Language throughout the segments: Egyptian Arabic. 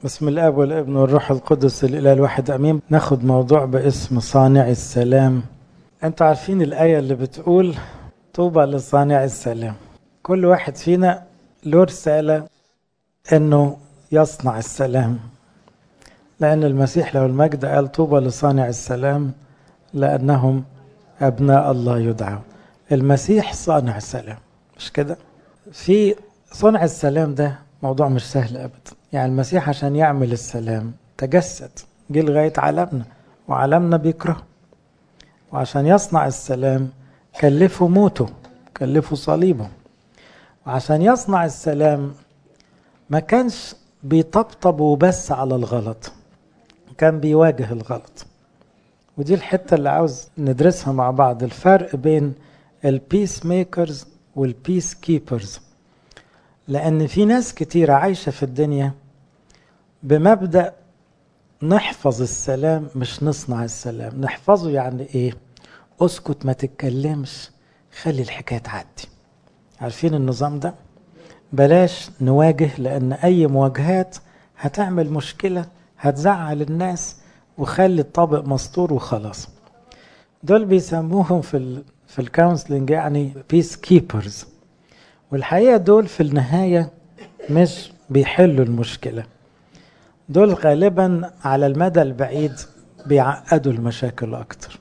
بسم الاب والابن والروح القدس الاله الواحد امين ناخد موضوع باسم صانع السلام انتوا عارفين الايه اللي بتقول طوبى لصانع السلام كل واحد فينا له رساله انه يصنع السلام لان المسيح له المجد قال طوبى لصانع السلام لانهم ابناء الله يدعوا المسيح صانع السلام مش كده في صنع السلام ده موضوع مش سهل ابدا يعني المسيح عشان يعمل السلام تجسد جه لغايه عالمنا وعالمنا بيكره وعشان يصنع السلام كلفه موته كلفه صليبه وعشان يصنع السلام ما كانش بيطبطب وبس على الغلط كان بيواجه الغلط ودي الحتة اللي عاوز ندرسها مع بعض الفرق بين البيس ميكرز والبيس كيبرز لأن في ناس كتيرة عايشة في الدنيا بمبدأ نحفظ السلام مش نصنع السلام نحفظه يعني ايه اسكت ما تتكلمش خلي الحكاية تعدي عارفين النظام ده بلاش نواجه لأن أي مواجهات هتعمل مشكلة هتزعل الناس وخلي الطابق مسطور وخلاص دول بيسموهم في ال في الكونسلنج يعني بيس كيبرز والحقيقة دول في النهاية مش بيحلوا المشكلة دول غالبا على المدى البعيد بيعقدوا المشاكل أكتر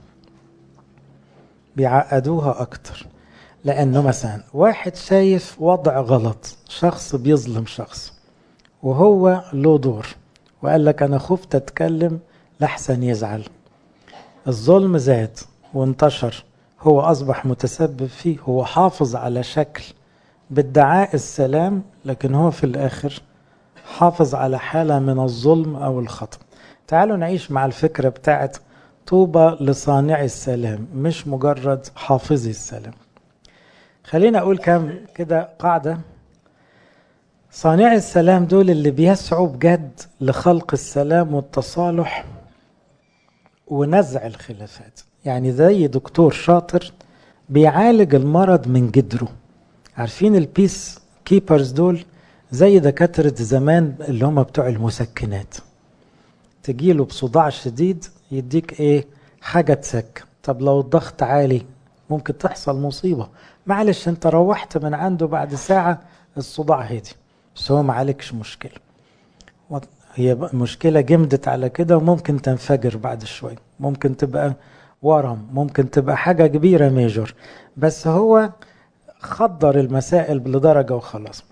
بيعقدوها أكتر لأنه مثلا واحد شايف وضع غلط شخص بيظلم شخص وهو له دور وقال لك أنا خفت أتكلم لحسن يزعل الظلم زاد وانتشر هو أصبح متسبب فيه هو حافظ على شكل بادعاء السلام لكن هو في الآخر حافظ على حالة من الظلم أو الخطأ تعالوا نعيش مع الفكرة بتاعت طوبى لصانع السلام مش مجرد حافظي السلام خلينا أقول كم كده قاعدة صانع السلام دول اللي بيسعوا بجد لخلق السلام والتصالح ونزع الخلافات يعني زي دكتور شاطر بيعالج المرض من جدره عارفين البيس كيبرز دول زي دكاترة زمان اللي هم بتوع المسكنات تجيله بصداع شديد يديك ايه حاجة تسكن طب لو الضغط عالي ممكن تحصل مصيبة معلش انت روحت من عنده بعد ساعة الصداع هدي بس هو معالجش مشكلة هي مشكلة جمدت على كده وممكن تنفجر بعد شوية ممكن تبقى ورم ممكن تبقى حاجة كبيرة ميجور بس هو خدر المسائل لدرجة وخلاص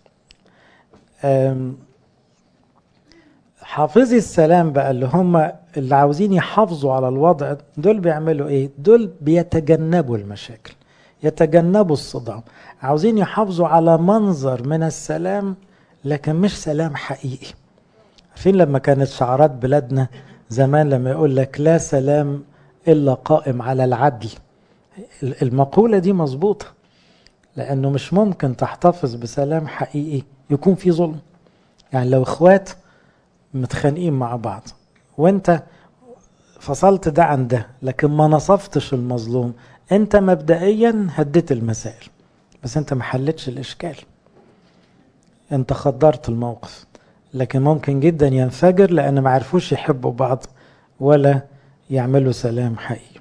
حافظي السلام بقى اللي هم اللي عاوزين يحافظوا على الوضع دول بيعملوا ايه دول بيتجنبوا المشاكل يتجنبوا الصدام عاوزين يحافظوا على منظر من السلام لكن مش سلام حقيقي عارفين لما كانت شعارات بلادنا زمان لما يقول لك لا سلام الا قائم على العدل المقوله دي مظبوطه لانه مش ممكن تحتفظ بسلام حقيقي يكون في ظلم يعني لو اخوات متخانقين مع بعض وانت فصلت ده عن ده لكن ما نصفتش المظلوم انت مبدئيا هديت المسائل بس انت ما حلتش الاشكال انت خدرت الموقف لكن ممكن جدا ينفجر لان ما عرفوش يحبوا بعض ولا يعملوا سلام حقيقي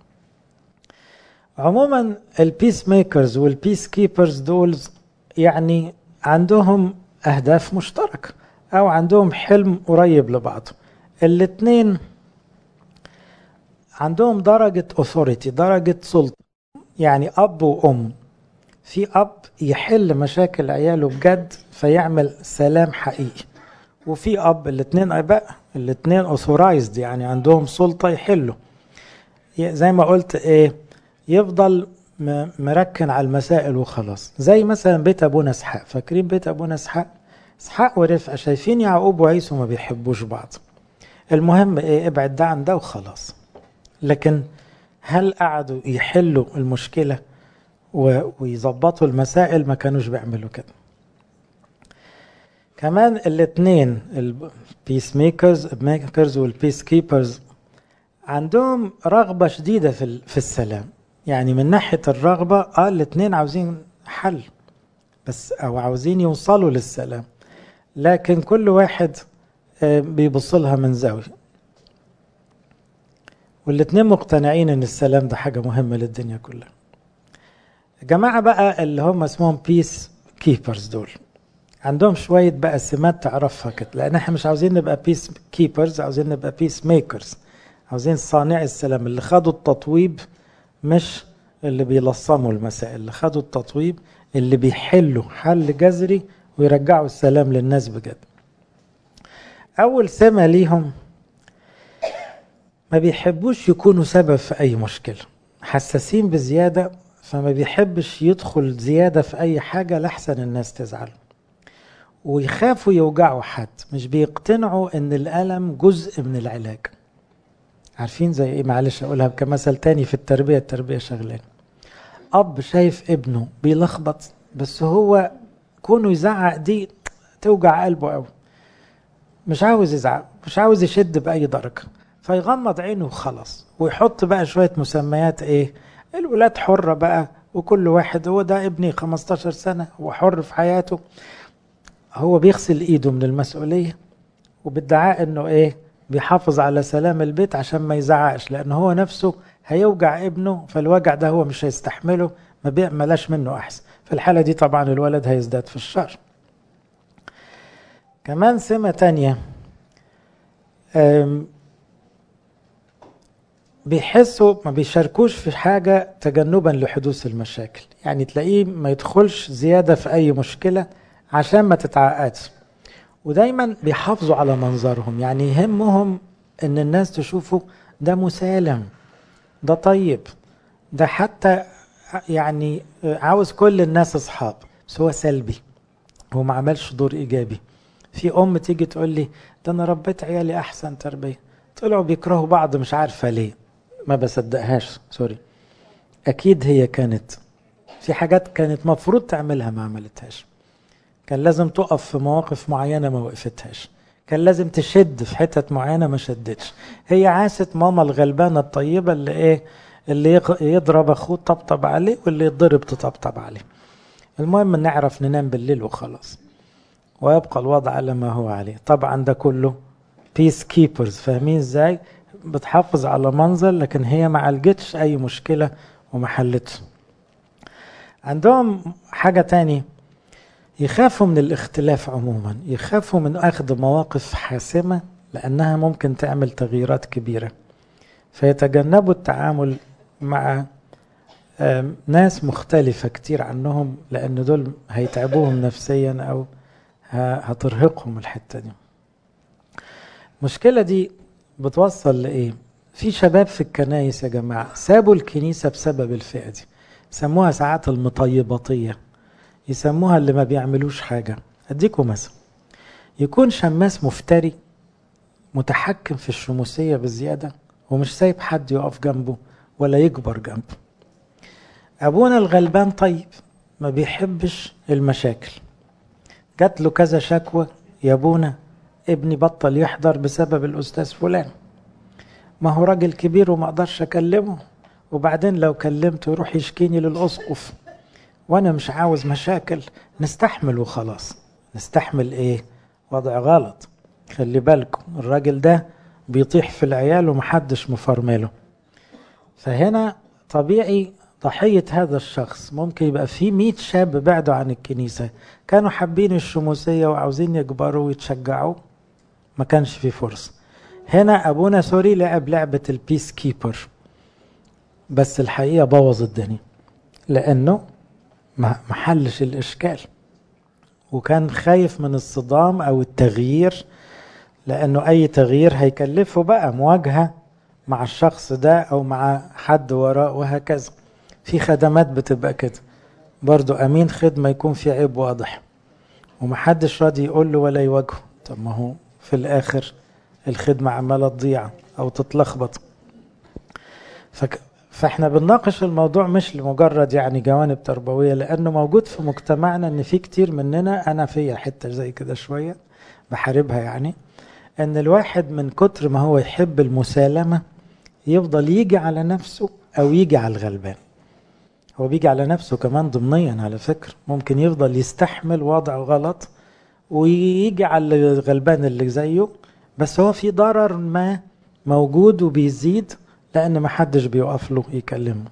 عموما البيس ميكرز والبيس كيبرز دول يعني عندهم اهداف مشتركه او عندهم حلم قريب لبعض الاثنين عندهم درجة authority درجة سلطة يعني أب وأم في أب يحل مشاكل عياله بجد فيعمل سلام حقيقي وفي أب الاثنين أباء الاثنين authorized يعني عندهم سلطة يحلوا زي ما قلت إيه يفضل مركن على المسائل وخلاص زي مثلا بيت أبونا إسحاق فاكرين بيت أبونا إسحاق اسحاق ورفقه شايفين يعقوب وعيسو ما بيحبوش بعض المهم ايه ابعد ده عن ده وخلاص لكن هل قعدوا يحلوا المشكله ويظبطوا المسائل ما كانوش بيعملوا كده كمان الاثنين البيس ميكرز ميكرز والبيس كيبرز عندهم رغبه شديده في في السلام يعني من ناحيه الرغبه اه الاثنين عاوزين حل بس او عاوزين يوصلوا للسلام لكن كل واحد بيبص لها من زاوية والاتنين مقتنعين ان السلام ده حاجة مهمة للدنيا كلها جماعة بقى اللي هم اسمهم بيس كيبرز دول عندهم شوية بقى سمات تعرفها كده لأن احنا مش عاوزين نبقى بيس كيبرز عاوزين نبقى بيس ميكرز عاوزين صانعي السلام اللي خدوا التطويب مش اللي بيلصموا المسائل اللي خدوا التطويب اللي بيحلوا حل جذري ويرجعوا السلام للناس بجد أول سمة ليهم ما بيحبوش يكونوا سبب في أي مشكلة حساسين بزيادة فما بيحبش يدخل زيادة في أي حاجة لحسن الناس تزعل ويخافوا يوجعوا حد مش بيقتنعوا ان الألم جزء من العلاج عارفين زي ايه معلش اقولها كمثل تاني في التربية التربية شغلانة اب شايف ابنه بيلخبط بس هو كونه يزعق دي توجع قلبه قوي مش عاوز يزعق مش عاوز يشد بأي درجة فيغمض عينه وخلاص ويحط بقى شوية مسميات ايه الولاد حرة بقى وكل واحد هو ده ابني 15 سنة هو حر في حياته هو بيغسل ايده من المسؤولية وبادعاء انه ايه بيحافظ على سلام البيت عشان ما يزعقش لان هو نفسه هيوجع ابنه فالوجع ده هو مش هيستحمله ما بيعملاش منه احسن في الحالة دي طبعا الولد هيزداد في الشر كمان سمة تانية بيحسوا ما بيشاركوش في حاجة تجنبا لحدوث المشاكل يعني تلاقيه ما يدخلش زيادة في أي مشكلة عشان ما تتعقدش ودايما بيحافظوا على منظرهم يعني يهمهم ان الناس تشوفه ده مسالم ده طيب ده حتى يعني عاوز كل الناس اصحاب بس هو سلبي هو ما عملش دور ايجابي في ام تيجي تقول لي ده انا ربيت عيالي احسن تربيه طلعوا بيكرهوا بعض مش عارفه ليه ما بصدقهاش سوري اكيد هي كانت في حاجات كانت مفروض تعملها ما عملتهاش كان لازم تقف في مواقف معينه ما وقفتهاش كان لازم تشد في حتت معينه ما شدتش هي عاست ماما الغلبانه الطيبه اللي ايه اللي يضرب اخوه طبطب عليه واللي يتضرب تطبطب عليه المهم نعرف ننام بالليل وخلاص ويبقى الوضع على ما هو عليه طبعا ده كله بيس كيبرز فاهمين ازاي بتحافظ على منظر لكن هي ما عالجتش اي مشكله وما حلتش عندهم حاجه تاني يخافوا من الاختلاف عموما يخافوا من اخذ مواقف حاسمه لانها ممكن تعمل تغييرات كبيره فيتجنبوا التعامل مع ناس مختلفة كتير عنهم لأن دول هيتعبوهم نفسيا أو هترهقهم الحتة دي المشكلة دي بتوصل لإيه؟ في شباب في الكنايس يا جماعة سابوا الكنيسة بسبب الفئة دي سموها ساعات المطيبطية يسموها اللي ما بيعملوش حاجة أديكم مثل يكون شماس مفتري متحكم في الشموسية بزيادة ومش سايب حد يقف جنبه ولا يكبر جنبه أبونا الغلبان طيب ما بيحبش المشاكل جات له كذا شكوى يا ابونا ابني بطل يحضر بسبب الأستاذ فلان ما هو راجل كبير وما اقدرش اكلمه وبعدين لو كلمته يروح يشكيني للاسقف وانا مش عاوز مشاكل نستحمل وخلاص نستحمل ايه وضع غلط خلي بالكم الراجل ده بيطيح في العيال ومحدش مفرمله فهنا طبيعي ضحية هذا الشخص ممكن يبقى في مئة شاب بعدوا عن الكنيسة كانوا حابين الشموسية وعاوزين يكبروا ويتشجعوا ما كانش في فرصة هنا أبونا سوري لعب لعبة البيس كيبر بس الحقيقة بوظ الدنيا لأنه ما حلش الإشكال وكان خايف من الصدام أو التغيير لأنه أي تغيير هيكلفه بقى مواجهة مع الشخص ده أو مع حد وراء وهكذا في خدمات بتبقى كده برضو أمين خدمة يكون في عيب واضح ومحدش راضي يقول له ولا يواجهه طب ما هو في الآخر الخدمة عمالة تضيع أو تتلخبط فك... فاحنا بنناقش الموضوع مش لمجرد يعني جوانب تربوية لأنه موجود في مجتمعنا إن في كتير مننا أنا فيا حتة زي كده شوية بحاربها يعني إن الواحد من كتر ما هو يحب المسالمة يفضل يجي على نفسه أو يجي على الغلبان هو بيجي على نفسه كمان ضمنيا على فكرة ممكن يفضل يستحمل وضع غلط ويجي على الغلبان اللي زيه بس هو في ضرر ما موجود وبيزيد لان ما حدش بيقف له يكلمه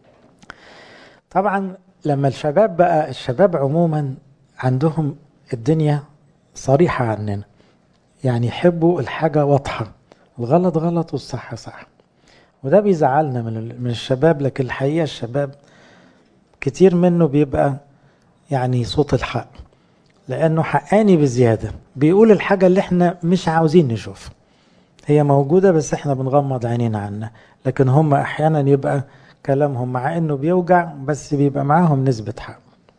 طبعا لما الشباب بقى الشباب عموما عندهم الدنيا صريحة عننا يعني يحبوا الحاجة واضحة الغلط غلط والصح صح وده بيزعلنا من من الشباب لكن الحقيقة الشباب كتير منه بيبقى يعني صوت الحق لأنه حقاني بزيادة بيقول الحاجة اللي احنا مش عاوزين نشوفها هي موجودة بس احنا بنغمض عينينا عنها لكن هم أحيانا يبقى كلامهم مع انه بيوجع بس بيبقى معاهم نسبة حق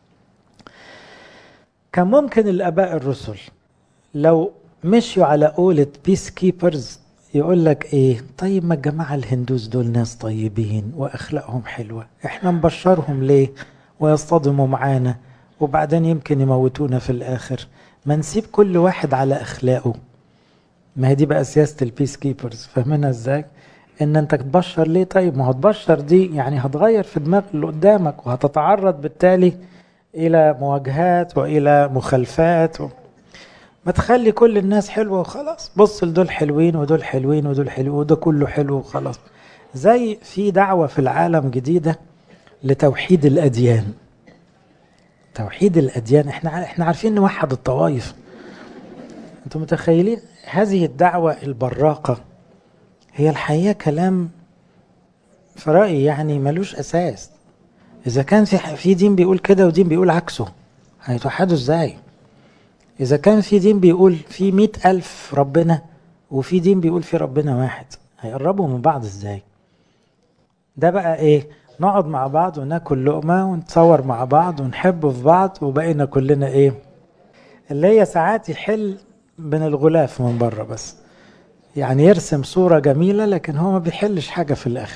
كان ممكن الاباء الرسل لو مشوا على قولة بيس كيبرز يقول لك ايه طيب ما الجماعة الهندوس دول ناس طيبين واخلاقهم حلوة احنا نبشرهم ليه ويصطدموا معانا وبعدين يمكن يموتونا في الاخر ما نسيب كل واحد على اخلاقه ما هي دي بقى سياسة البيس كيبرز فاهمينها ازاي ان انت تبشر ليه طيب ما هو تبشر دي يعني هتغير في دماغ اللي قدامك وهتتعرض بالتالي الى مواجهات والى مخالفات و... ما تخلي كل الناس حلوه وخلاص بص لدول حلوين ودول حلوين ودول حلوين وده كله حلو وخلاص زي في دعوه في العالم جديده لتوحيد الاديان توحيد الاديان احنا احنا عارفين نوحد الطوائف انتم متخيلين هذه الدعوه البراقه هي الحقيقة كلام في رأيي يعني ملوش أساس إذا كان في في دين بيقول كده ودين بيقول عكسه هيتوحدوا إزاي؟ إذا كان في دين بيقول في مئة ألف ربنا وفي دين بيقول في ربنا واحد هيقربوا من بعض إزاي؟ ده بقى إيه؟ نقعد مع بعض وناكل لقمة ونتصور مع بعض ونحب في بعض وبقينا كلنا إيه؟ اللي هي ساعات يحل من الغلاف من بره بس يعني يرسم صورة جميلة لكن هو ما بيحلش حاجة في الآخر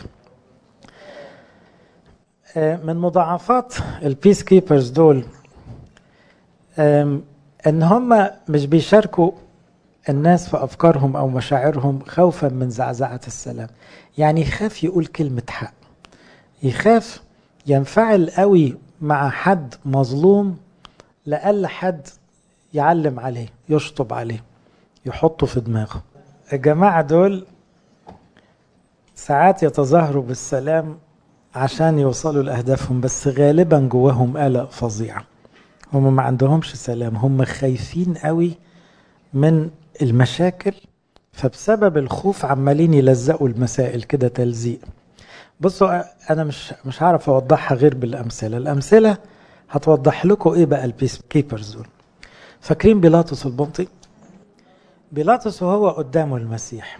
من مضاعفات البيس كيبرز دول ان هم مش بيشاركوا الناس في افكارهم او مشاعرهم خوفا من زعزعه السلام يعني يخاف يقول كلمه حق يخاف ينفعل قوي مع حد مظلوم لأقل حد يعلم عليه يشطب عليه يحطه في دماغه الجماعة دول ساعات يتظاهروا بالسلام عشان يوصلوا لأهدافهم بس غالبا جواهم قلق فظيع هم ما عندهمش سلام هم خايفين قوي من المشاكل فبسبب الخوف عمالين يلزقوا المسائل كده تلزيق بصوا انا مش مش هعرف اوضحها غير بالامثله الامثله هتوضح لكم ايه بقى البيس كيبرز دول فاكرين بيلاطس البنطي بيلاطس وهو قدامه المسيح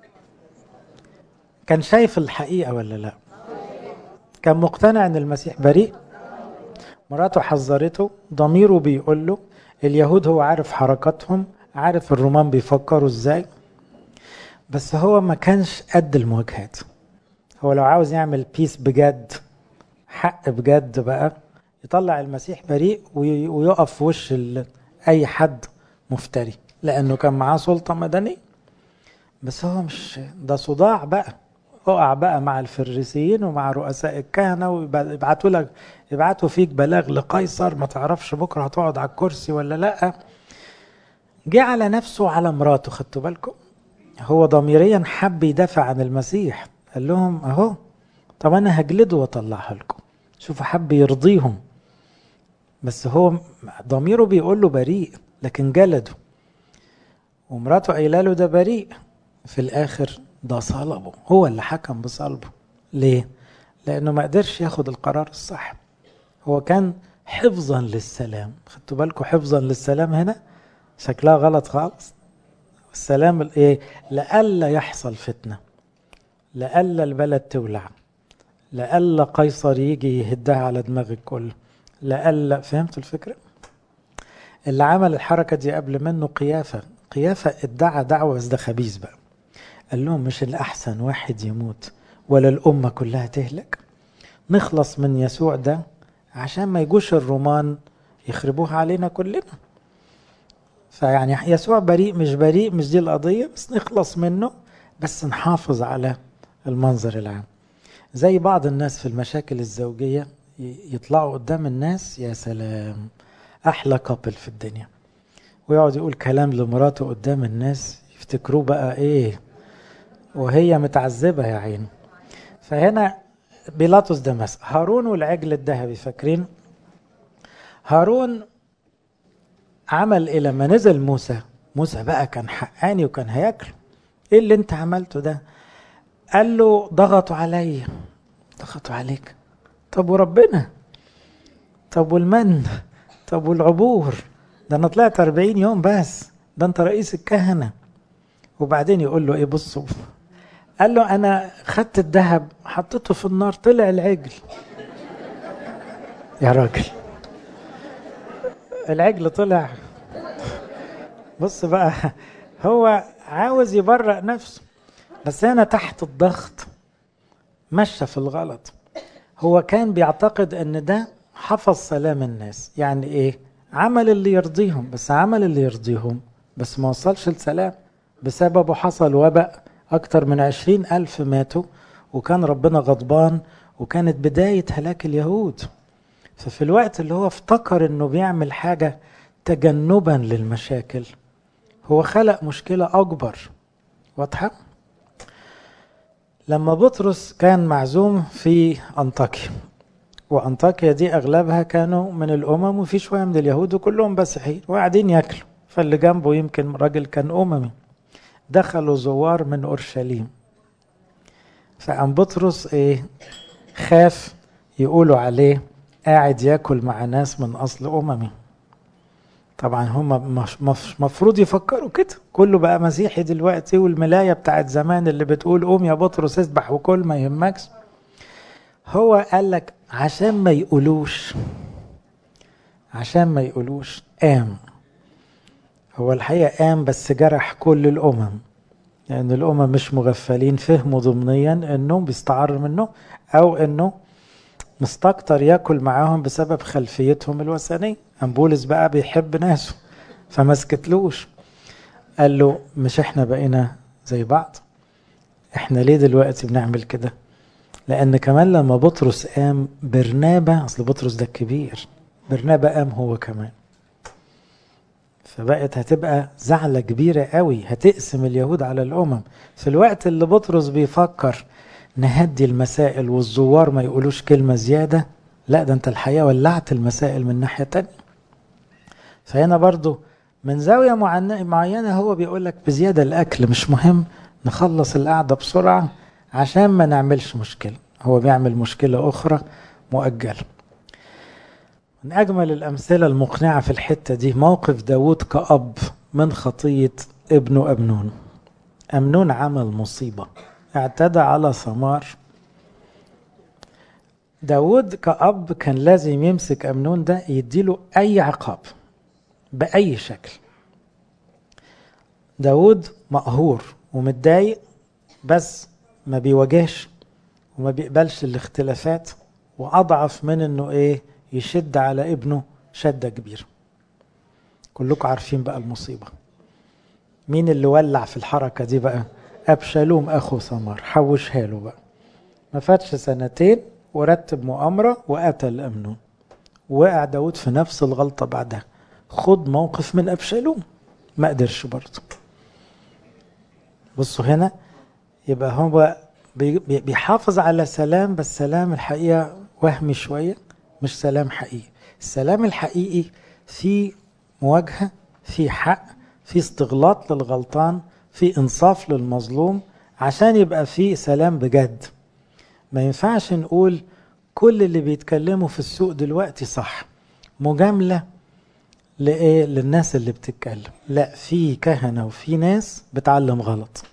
كان شايف الحقيقه ولا لا كان مقتنع ان المسيح بريء مراته حذرته ضميره بيقول له اليهود هو عارف حركاتهم عارف الرومان بيفكروا ازاي بس هو ما كانش قد المواجهات هو لو عاوز يعمل بيس بجد حق بجد بقى يطلع المسيح بريء ويقف في وش اي حد مفتري لانه كان معاه سلطه مدنيه بس هو مش ده صداع بقى اقع بقى مع الفريسيين ومع رؤساء الكهنه ويبعتوا لك يبعتوا فيك بلاغ لقيصر ما تعرفش بكره هتقعد على الكرسي ولا لا جه على نفسه على مراته خدتوا بالكم هو ضميريا حب يدافع عن المسيح قال لهم اهو طب انا هجلده واطلعها لكم شوفوا حب يرضيهم بس هو ضميره بيقول له بريء لكن جلده ومراته قايله له ده بريء في الاخر ده صلبه هو اللي حكم بصلبه ليه لانه ما قدرش ياخد القرار الصح هو كان حفظا للسلام خدتوا بالكم حفظا للسلام هنا شكلها غلط خالص السلام الايه لئلا يحصل فتنه لئلا البلد تولع لئلا قيصر يجي يهدها على دماغ الكل لئلا فهمتوا الفكره اللي عمل الحركه دي قبل منه قيافه قيافه ادعى دعوه بس ده خبيث بقى قال لهم مش الاحسن واحد يموت ولا الامه كلها تهلك نخلص من يسوع ده عشان ما يجوش الرومان يخربوها علينا كلنا فيعني يسوع بريء مش بريء مش دي القضية بس نخلص منه بس نحافظ على المنظر العام زي بعض الناس في المشاكل الزوجية يطلعوا قدام الناس يا سلام أحلى كابل في الدنيا ويقعد يقول كلام لمراته قدام الناس افتكروه بقى ايه وهي متعذبة يا عيني فهنا بيلاطس دمشق هارون والعجل الذهبي فاكرين هارون عمل ايه لما نزل موسى موسى بقى كان حقاني وكان هياكل ايه اللي انت عملته ده قال له ضغطوا عليا ضغطوا عليك طب وربنا طب والمن طب والعبور ده انا طلعت 40 يوم بس ده انت رئيس الكهنه وبعدين يقول له ايه بصوا قال له انا خدت الذهب حطيته في النار طلع العجل يا راجل العجل طلع بص بقى هو عاوز يبرأ نفسه بس هنا تحت الضغط مشى في الغلط هو كان بيعتقد ان ده حفظ سلام الناس يعني ايه عمل اللي يرضيهم بس عمل اللي يرضيهم بس ما وصلش لسلام بسببه حصل وباء أكتر من عشرين ألف ماتوا وكان ربنا غضبان وكانت بداية هلاك اليهود ففي الوقت اللي هو افتكر انه بيعمل حاجة تجنبا للمشاكل هو خلق مشكلة أكبر واضحة؟ لما بطرس كان معزوم في أنطاكيا وأنطاكيا دي أغلبها كانوا من الأمم وفي شوية من اليهود وكلهم مسيحيين وقاعدين ياكلوا فاللي جنبه يمكن راجل كان أممي دخلوا زوار من أورشليم فقام بطرس إيه خاف يقولوا عليه قاعد ياكل مع ناس من أصل أممي طبعا هم مش مفروض يفكروا كده كله بقى مسيحي دلوقتي والملاية بتاعت زمان اللي بتقول قوم يا بطرس اسبح وكل ما يهمكش هو قال لك عشان ما يقولوش عشان ما يقولوش قام هو الحقيقة قام بس جرح كل الأمم لأن يعني الأمم مش مغفلين فهموا ضمنيا إنه بيستعر منه أو إنه مستكتر ياكل معاهم بسبب خلفيتهم الوثنية أمبولس بقى بيحب ناسه فما سكتلوش قال له مش احنا بقينا زي بعض احنا ليه دلوقتي بنعمل كده لأن كمان لما بطرس قام برنابة أصل بطرس ده الكبير برنابة قام هو كمان فبقت هتبقى زعلة كبيرة قوي هتقسم اليهود على الأمم في الوقت اللي بطرس بيفكر نهدي المسائل والزوار ما يقولوش كلمة زيادة لا ده انت الحقيقة ولعت المسائل من ناحية تانية فهنا برضو من زاوية معينة هو بيقول لك بزيادة الأكل مش مهم نخلص القعدة بسرعة عشان ما نعملش مشكلة هو بيعمل مشكلة أخرى مؤجلة من أجمل الأمثلة المقنعة في الحتة دي موقف داود كأب من خطية ابنه أبنون أمنون عمل مصيبة اعتدى على ثمار داود كأب كان لازم يمسك أمنون ده يديله أي عقاب بأي شكل داود مقهور ومتضايق بس ما بيواجهش وما بيقبلش الاختلافات وأضعف من إنه إيه يشد على ابنه شدة كبيرة كلكم عارفين بقى المصيبة مين اللي ولع في الحركة دي بقى أبشالوم أخو ثمار حوشها له بقى ما فاتش سنتين ورتب مؤامرة وقتل أمنون وقع داود في نفس الغلطة بعدها خد موقف من أبشالوم ما قدرش برضه بصوا هنا يبقى هو بيحافظ على سلام بس سلام الحقيقة وهمي شوية مش سلام حقيقي السلام الحقيقي في مواجهة في حق في استغلاط للغلطان في انصاف للمظلوم عشان يبقى في سلام بجد ما ينفعش نقول كل اللي بيتكلموا في السوق دلوقتي صح مجاملة لإيه للناس اللي بتتكلم لا في كهنة وفي ناس بتعلم غلط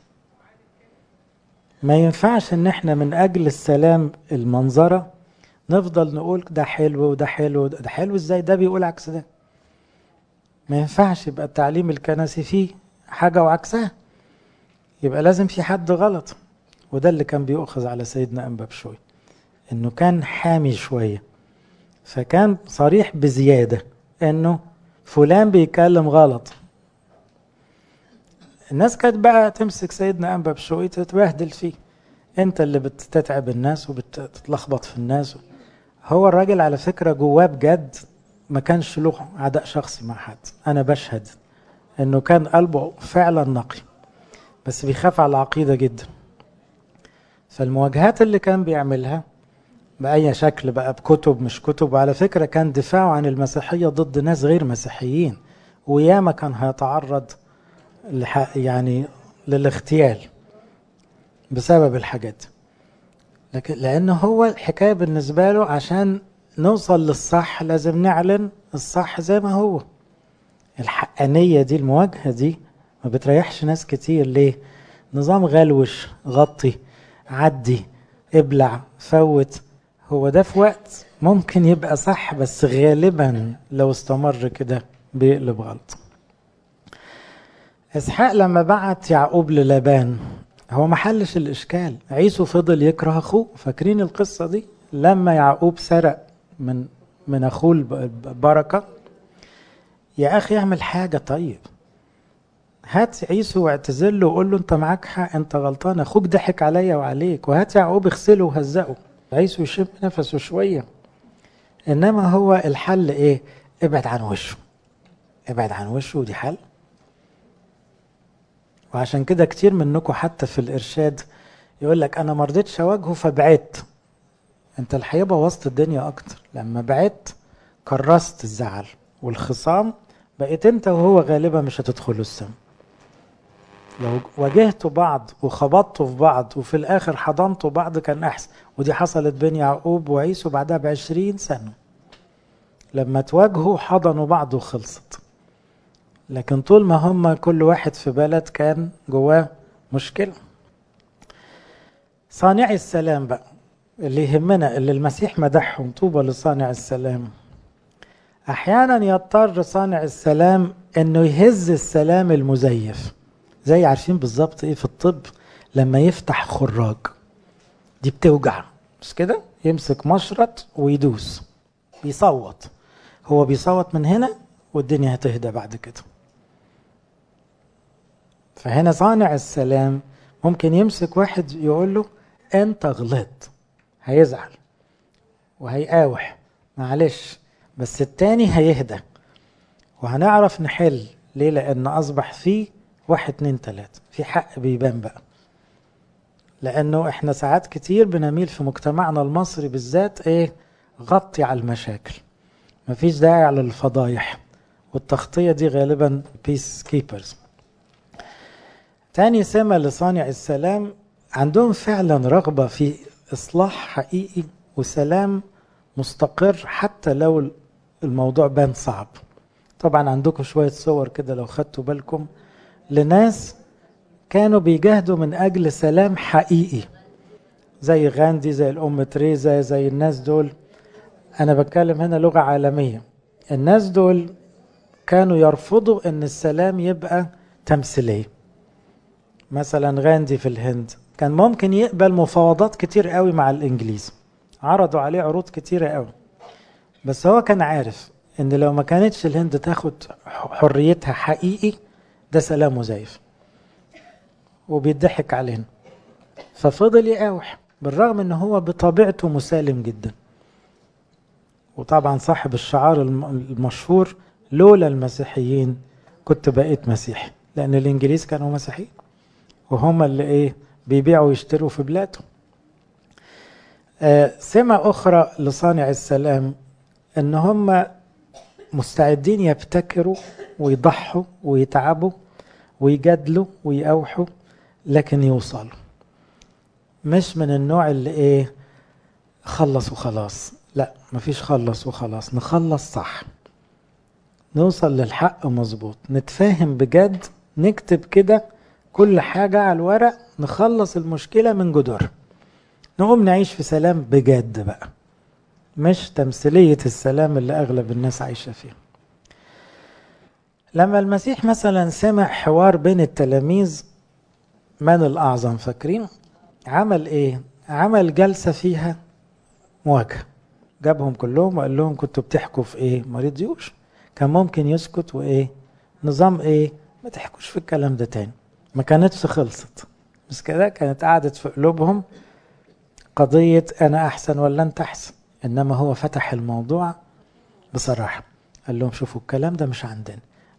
ما ينفعش ان احنا من اجل السلام المنظرة نفضل نقول ده حلو وده حلو ده حلو ازاي ده بيقول عكس ده ما ينفعش يبقى التعليم الكنسي فيه حاجة وعكسها يبقى لازم في حد غلط وده اللي كان بيؤخذ على سيدنا أنبا بشوي انه كان حامي شوية فكان صريح بزيادة انه فلان بيتكلم غلط الناس كانت بقى تمسك سيدنا أنبا بشوي تتبهدل فيه انت اللي بتتعب الناس وبتتلخبط في الناس هو الراجل على فكرة جواه بجد ما كانش له عداء شخصي مع حد انا بشهد انه كان قلبه فعلا نقي بس بيخاف على العقيدة جدا فالمواجهات اللي كان بيعملها بأي شكل بقى بكتب مش كتب وعلى فكرة كان دفاعه عن المسيحية ضد ناس غير مسيحيين وياما كان هيتعرض يعني للاغتيال بسبب الحاجات لكن لأنه هو الحكاية بالنسبة له عشان نوصل للصح لازم نعلن الصح زي ما هو الحقانية دي المواجهة دي ما بتريحش ناس كتير ليه نظام غلوش غطي عدي ابلع فوت هو ده في وقت ممكن يبقى صح بس غالبا لو استمر كده بيقلب غلط اسحاق لما بعت يعقوب للابان هو ما حلش الاشكال عيسو فضل يكره اخوه فاكرين القصه دي لما يعقوب سرق من من اخوه البركه يا اخي اعمل حاجه طيب هات عيسو واعتذر له وقول له انت معاك حق انت غلطان اخوك ضحك عليا وعليك وهات يعقوب اغسله وهزقه عيسو يشم نفسه شويه انما هو الحل ايه ابعد عن وشه ابعد عن وشه ودي حل وعشان كده كتير منكم حتى في الارشاد يقول لك انا ما رضيتش اواجهه فبعدت انت الحقيقه بوظت الدنيا اكتر لما بعدت كرست الزعل والخصام بقيت انت وهو غالبا مش هتدخلوا السم لو واجهتوا بعض وخبطتوا في بعض وفي الاخر حضنتوا بعض كان احسن ودي حصلت بين يعقوب وعيسو بعدها بعشرين سنة لما تواجهوا حضنوا بعض وخلصت لكن طول ما هم كل واحد في بلد كان جواه مشكلة صانعي السلام بقى اللي يهمنا اللي المسيح مدحهم طوبى لصانع السلام احيانا يضطر صانع السلام انه يهز السلام المزيف زي عارفين بالظبط ايه في الطب لما يفتح خراج دي بتوجع مش كده يمسك مشرط ويدوس بيصوت هو بيصوت من هنا والدنيا هتهدى بعد كده فهنا صانع السلام ممكن يمسك واحد يقول له انت غلطت هيزعل وهيقاوح معلش بس التاني هيهدى وهنعرف نحل ليه لان اصبح فيه واحد اتنين تلاتة في حق بيبان بقى لانه احنا ساعات كتير بنميل في مجتمعنا المصري بالذات ايه غطي على المشاكل مفيش داعي على الفضايح والتغطية دي غالبا بيس كيبرز تاني سمة لصانع السلام عندهم فعلا رغبة في إصلاح حقيقي وسلام مستقر حتى لو الموضوع بان صعب طبعا عندكم شوية صور كده لو خدتوا بالكم لناس كانوا بيجاهدوا من أجل سلام حقيقي زي غاندي زي الأم تريزا زي الناس دول أنا بتكلم هنا لغة عالمية الناس دول كانوا يرفضوا أن السلام يبقى تمثيلية مثلا غاندي في الهند كان ممكن يقبل مفاوضات كتير قوي مع الإنجليز عرضوا عليه عروض كتيرة قوي بس هو كان عارف ان لو ما كانتش الهند تاخد حريتها حقيقي ده سلام مزيف وبيضحك علينا ففضل يقاوح بالرغم ان هو بطبيعته مسالم جدا وطبعا صاحب الشعار المشهور لولا المسيحيين كنت بقيت مسيحي لان الانجليز كانوا مسيحيين وهم اللي ايه بيبيعوا ويشتروا في بلادهم آه سمة أخرى لصانع السلام إن هم مستعدين يبتكروا ويضحوا ويتعبوا ويجادلوا ويأوحوا لكن يوصلوا مش من النوع اللي ايه خلص وخلاص لا مفيش خلص وخلاص نخلص صح نوصل للحق مظبوط نتفاهم بجد نكتب كده كل حاجة على الورق نخلص المشكلة من جذورها نقوم نعيش في سلام بجد بقى مش تمثيلية السلام اللي أغلب الناس عايشة فيه لما المسيح مثلا سمع حوار بين التلاميذ من الأعظم فاكرين عمل إيه عمل جلسة فيها مواجهة جابهم كلهم وقال لهم كنتوا بتحكوا في إيه ما رضيوش كان ممكن يسكت وإيه نظام إيه ما تحكوش في الكلام ده تاني ما كانتش خلصت بس كده كانت قعدت في قلوبهم قضية أنا أحسن ولا أنت أحسن إنما هو فتح الموضوع بصراحة قال لهم شوفوا الكلام ده مش عندنا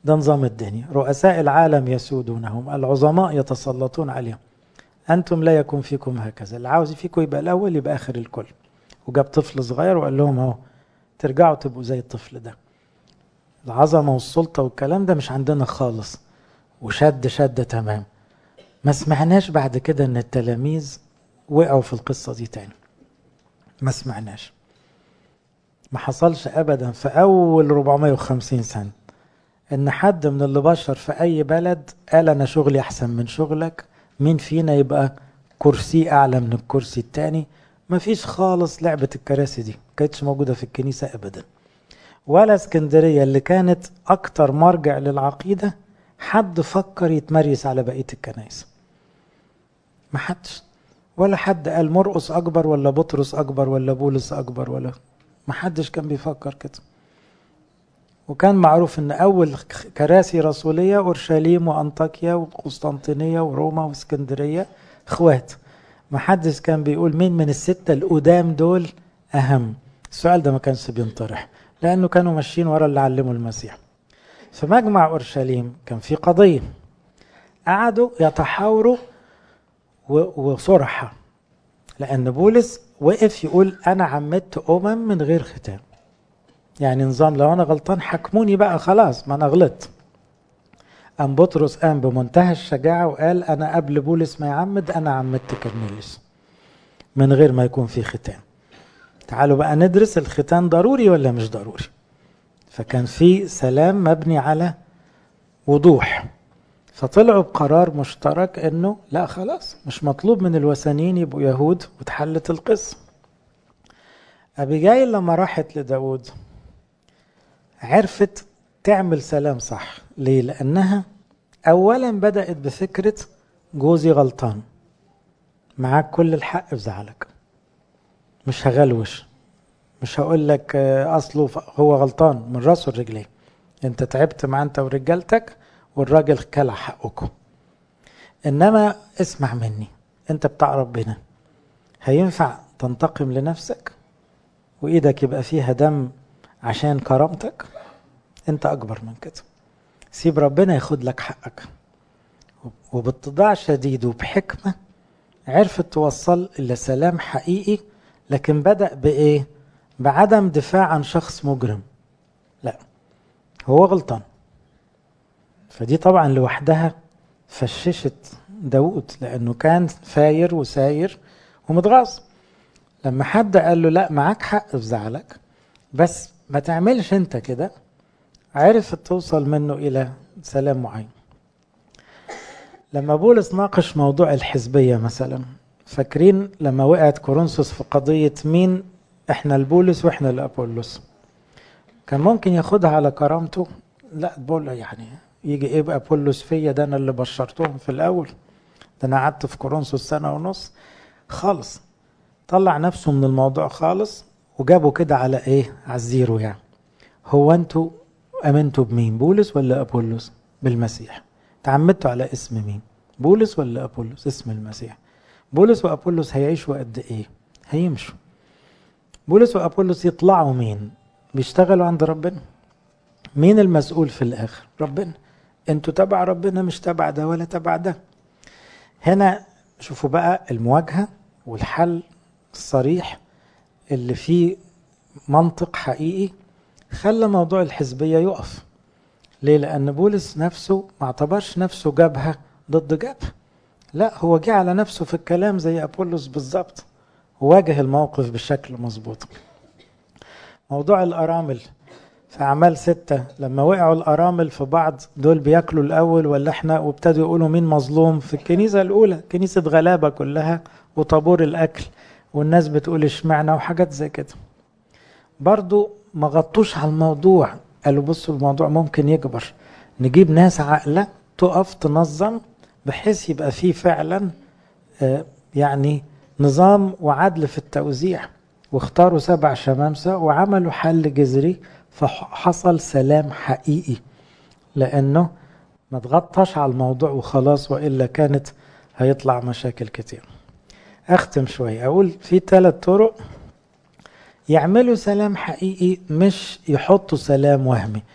ده نظام الدنيا رؤساء العالم يسودونهم العظماء يتسلطون عليهم أنتم لا يكون فيكم هكذا اللي عاوز فيكم يبقى الأول يبقى آخر الكل وجاب طفل صغير وقال لهم اهو ترجعوا تبقوا زي الطفل ده العظمة والسلطة والكلام ده مش عندنا خالص وشد شد تمام ما سمعناش بعد كده ان التلاميذ وقعوا في القصة دي تاني ما سمعناش ما حصلش ابدا في اول 450 سنة ان حد من اللي بشر في اي بلد قال انا شغلي احسن من شغلك مين فينا يبقى كرسي اعلى من الكرسي التاني ما فيش خالص لعبة الكراسي دي كانتش موجودة في الكنيسة ابدا ولا اسكندرية اللي كانت اكتر مرجع للعقيدة حد فكر يتمريس على بقية الكنائس ما حدش ولا حد قال مرقس اكبر ولا بطرس اكبر ولا بولس اكبر ولا ما حدش كان بيفكر كده وكان معروف ان اول كراسي رسوليه اورشليم وانطاكيا وقسطنطينيه وروما واسكندريه اخوات ما حدش كان بيقول مين من السته القدام دول اهم السؤال ده ما كانش بينطرح لانه كانوا ماشيين ورا اللي علموا المسيح في مجمع اورشليم كان في قضيه قعدوا يتحاوروا وصرحه لان بولس وقف يقول انا عمدت امم من غير ختام يعني نظام لو انا غلطان حكموني بقى خلاص ما انا غلطت ام بطرس قام بمنتهى الشجاعه وقال انا قبل بولس ما يعمد انا عمدت كرنيليوس من غير ما يكون في ختان تعالوا بقى ندرس الختان ضروري ولا مش ضروري فكان في سلام مبني على وضوح فطلعوا بقرار مشترك انه لا خلاص مش مطلوب من الوثنيين يبقوا يهود واتحلت القصه ابيجايل لما راحت لداود عرفت تعمل سلام صح ليه لانها اولا بدات بفكره جوزي غلطان معاك كل الحق في زعلك مش هغلوش مش هقول لك اصله هو غلطان من راسه لرجليه انت تعبت مع انت ورجالتك والراجل كلع حقكم انما اسمع مني انت بتاع ربنا هينفع تنتقم لنفسك وايدك يبقى فيها دم عشان كرامتك انت اكبر من كده سيب ربنا ياخد لك حقك وباتضاع شديد وبحكمة عرفت توصل إلى سلام حقيقي لكن بدأ بإيه؟ بعدم دفاع عن شخص مجرم لا هو غلطان فدي طبعا لوحدها فششت داود لأنه كان فاير وساير ومتغاظ لما حد قال له لا معاك حق في زعلك بس ما تعملش انت كده عرفت توصل منه الى سلام معين لما بولس ناقش موضوع الحزبية مثلا فاكرين لما وقعت كورنثوس في قضية مين احنا البولس واحنا الابولس كان ممكن ياخدها على كرامته لا بقول يعني يجي ايه بقى بولس فيا ده انا اللي بشرتهم في الاول ده انا قعدت في كورنثوس سنه ونص خالص طلع نفسه من الموضوع خالص وجابوا كده على ايه على الزيرو يعني هو انتوا امنتوا بمين بولس ولا ابولس بالمسيح تعمدتوا على اسم مين بولس ولا ابولس اسم المسيح بولس وابولس هيعيشوا قد ايه هيمشوا بولس وابولس يطلعوا مين بيشتغلوا عند ربنا مين المسؤول في الاخر ربنا انتوا تبع ربنا مش تبع ده ولا تبع ده هنا شوفوا بقى المواجهه والحل الصريح اللي فيه منطق حقيقي خلى موضوع الحزبية يقف ليه لأن بولس نفسه ما اعتبرش نفسه جبهة ضد جبهة لا هو جه على نفسه في الكلام زي أبولس بالظبط وواجه الموقف بشكل مظبوط موضوع الأرامل في أعمال ستة لما وقعوا الأرامل في بعض دول بياكلوا الأول ولا إحنا وابتدوا يقولوا مين مظلوم في الكنيسة الأولى كنيسة غلابة كلها وطابور الأكل والناس بتقول اشمعنى وحاجات زي كده برضو ما غطوش على الموضوع قالوا بصوا الموضوع ممكن يكبر نجيب ناس عاقلة تقف تنظم بحيث يبقى فيه فعلا يعني نظام وعدل في التوزيع واختاروا سبع شمامسة وعملوا حل جذري فحصل سلام حقيقي لأنه ما تغطش على الموضوع وخلاص وإلا كانت هيطلع مشاكل كتير أختم شوي أقول في ثلاث طرق يعملوا سلام حقيقي مش يحطوا سلام وهمي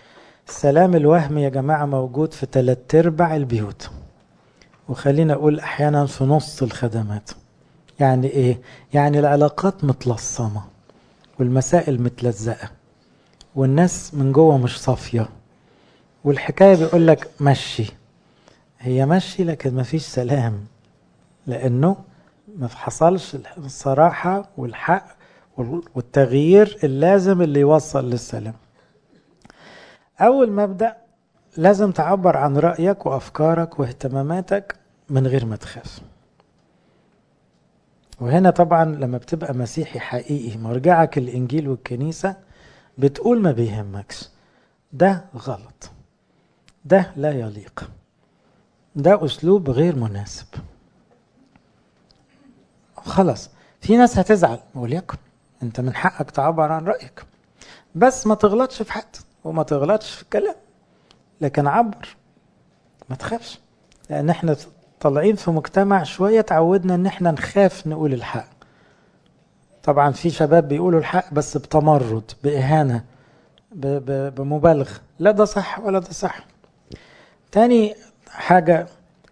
السلام الوهمي يا جماعة موجود في تلات ارباع البيوت وخلينا اقول احيانا في نص الخدمات يعني ايه يعني العلاقات متلصمة والمسائل متلزقة والناس من جوه مش صافية والحكاية بيقول لك مشي هي مشي لكن مفيش سلام لانه ما حصلش الصراحة والحق والتغيير اللازم اللي يوصل للسلام أول مبدأ لازم تعبر عن رأيك وأفكارك واهتماماتك من غير ما تخاف وهنا طبعا لما بتبقى مسيحي حقيقي مرجعك الإنجيل والكنيسة بتقول ما بيهمكش ده غلط ده لا يليق ده أسلوب غير مناسب خلاص في ناس هتزعل وليكن انت من حقك تعبر عن رأيك بس ما تغلطش في حد وما تغلطش في الكلام لكن عبر ما تخافش لان احنا طالعين في مجتمع شوية تعودنا ان احنا نخاف نقول الحق طبعا في شباب بيقولوا الحق بس بتمرد بإهانة بمبالغة لا ده صح ولا ده صح تاني حاجة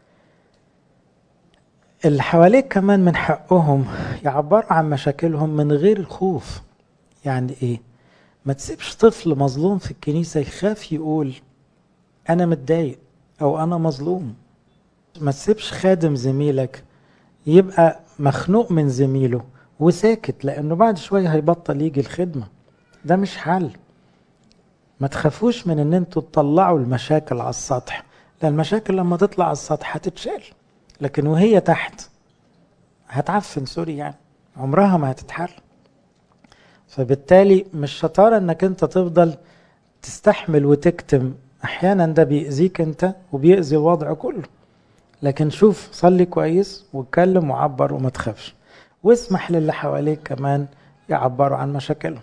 اللي حواليك كمان من حقهم يعبروا عن مشاكلهم من غير الخوف يعني ايه ما تسيبش طفل مظلوم في الكنيسة يخاف يقول انا متضايق او انا مظلوم ما تسيبش خادم زميلك يبقى مخنوق من زميله وساكت لانه بعد شوية هيبطل يجي الخدمة ده مش حل ما تخافوش من ان انتوا تطلعوا المشاكل على السطح لان المشاكل لما تطلع على السطح هتتشال لكن وهي تحت هتعفن سوري يعني عمرها ما هتتحل فبالتالي مش شطارة انك انت تفضل تستحمل وتكتم احيانا ده بيأذيك انت وبيأذي الوضع كله لكن شوف صلي كويس واتكلم وعبر وما تخافش واسمح للي حواليك كمان يعبروا عن مشاكلهم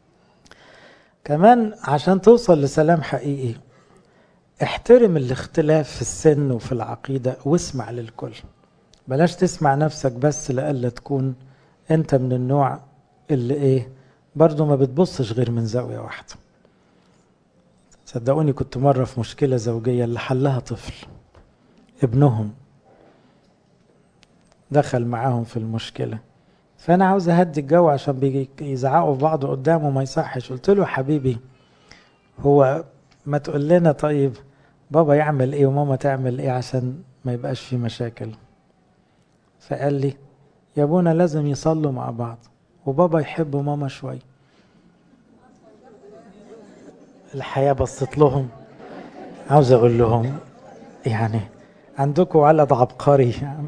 كمان عشان توصل لسلام حقيقي احترم الاختلاف في السن وفي العقيدة واسمع للكل بلاش تسمع نفسك بس لألا تكون انت من النوع اللي ايه برضو ما بتبصش غير من زاوية واحدة صدقوني كنت مرة في مشكلة زوجية اللي حلها طفل ابنهم دخل معاهم في المشكلة فأنا عاوز أهدي الجو عشان بيزعقوا في بعض قدامه ما يصحش قلت له حبيبي هو ما تقول لنا طيب بابا يعمل ايه وماما تعمل ايه عشان ما يبقاش في مشاكل فقال لي يا ابونا لازم يصلوا مع بعض وبابا يحب ماما شوي الحياة بصت لهم عاوز اقول لهم يعني عندكم ولد عبقري يعني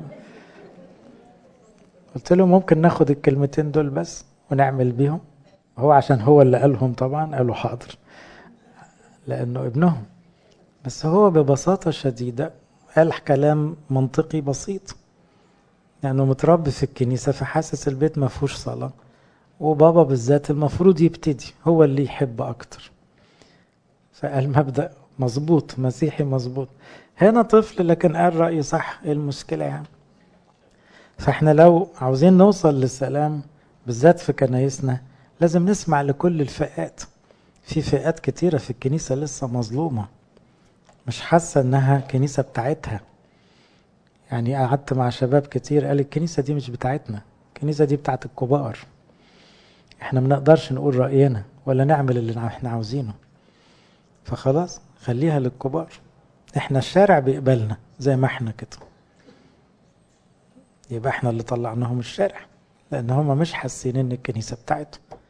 قلت له ممكن ناخد الكلمتين دول بس ونعمل بيهم هو عشان هو اللي قالهم طبعا قالوا حاضر لانه ابنهم بس هو ببساطة شديدة قال كلام منطقي بسيط لأنه يعني متربي في الكنيسة فحاسس البيت ما فيهوش صلاة وبابا بالذات المفروض يبتدي هو اللي يحب أكتر فقال مبدأ مظبوط مسيحي مظبوط هنا طفل لكن قال رأي صح ايه المشكلة يعني فاحنا لو عاوزين نوصل للسلام بالذات في كنايسنا لازم نسمع لكل الفئات في فئات كتيرة في الكنيسة لسه مظلومة مش حاسة انها كنيسة بتاعتها يعني قعدت مع شباب كتير قال الكنيسة دي مش بتاعتنا الكنيسة دي بتاعت الكبار احنا ما نقدرش نقول رأينا ولا نعمل اللي احنا عاوزينه فخلاص خليها للكبار احنا الشارع بيقبلنا زي ما احنا كده يبقى احنا اللي طلعناهم الشارع لان هم مش حاسين ان الكنيسة بتاعتهم